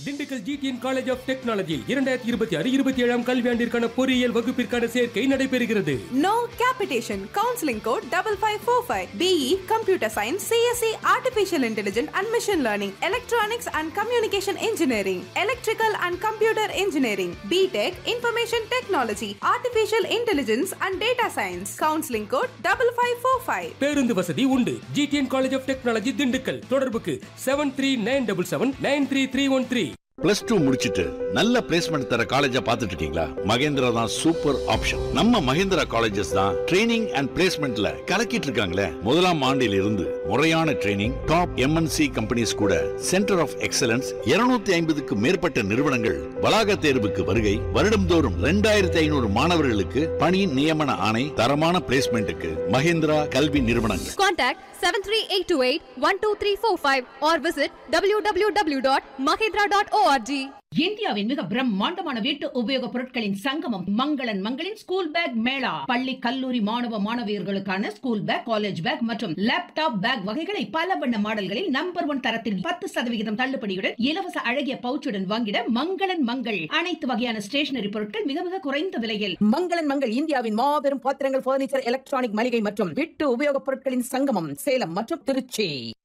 Dindigul GTN college of technology இரண்டாயிரத்தி இருபத்தி ஆறு இருபத்தி ஏழாம் கல்வியாண்டிற்கான பொறியியல் வகுப்பிற்கான சேர்க்கை நடைபெறுகிறது No capitation. Counseling code double five four five. BE Computer Science, CSE Artificial Intelligence and Machine Learning, Electronics and Communication Engineering, Electrical and Computer Engineering, BTech Information Technology, Artificial Intelligence and Data Science. Counseling code double five four five. பேருந்து வசதி உண்டு GTN college of technology Dindigul தொடர்புக்கு seven three nine double seven nine three three one three plus two முடிச்சிட்டு நல்ல placement தர காலேஜா பார்த்துட்டு இருக்கீங்களா மகேந்திரா தான் சூப்பர் ஆப்ஷன் நம்ம மகேந்திரா காலேஜஸ் தான் ட்ரைனிங் அண்ட் பிளேஸ்மெண்ட்ல கலக்கிட்டு இருக்காங்களே முதலாம் ஆண்டில் இருந்து முறையான ட்ரைனிங் டாப் எம்என்சி கம்பெனிஸ் கூட சென்டர் ஆஃப் எக்ஸலன்ஸ் 250 ஐம்பதுக்கு மேற்பட்ட நிறுவனங்கள் வளாக தேர்வுக்கு வருகை வருடம்தோறும் ரெண்டாயிரத்தி ஐநூறு மாணவர்களுக்கு பணி நியமன ஆணை தரமான பிளேஸ்மெண்ட்டுக்கு மகேந்திரா கல்வி நிறுவனங்கள் Contact 73828-12345 or visit www.mahindra.org. இந்தியாவின் மிக பிரம்மாண்டமான வீட்டு உபயோகப் பொருட்களின் சங்கமம் மங்களன் மங்களின் ஸ்கூல் பேக் மேளா பள்ளி கல்லூரி மாணவ மாணவியர்களுக்கான ஸ்கூல் பேக் காலேஜ் பேக் மற்றும் லேப்டாப் பேக் வகைகளை பல வண்ண மாடல்களில் நம்பர் ஒன் தரத்தில் பத்து சதவிகிதம் தள்ளுபடியுடன் இலவச அழகிய பவுச்சுடன் வாங்கிட மங்களன் மங்கள் அனைத்து வகையான ஸ்டேஷனரி பொருட்கள் மிக மிக குறைந்த விலையில் மங்களன் மங்கள் இந்தியாவின் மாபெரும் பாத்திரங்கள் பர்னிச்சர் எலக்ட்ரானிக் மளிகை மற்றும் வீட்டு உபயோகப் பொருட்களின் சங்கமம் சேலம் மற்றும் திருச்சி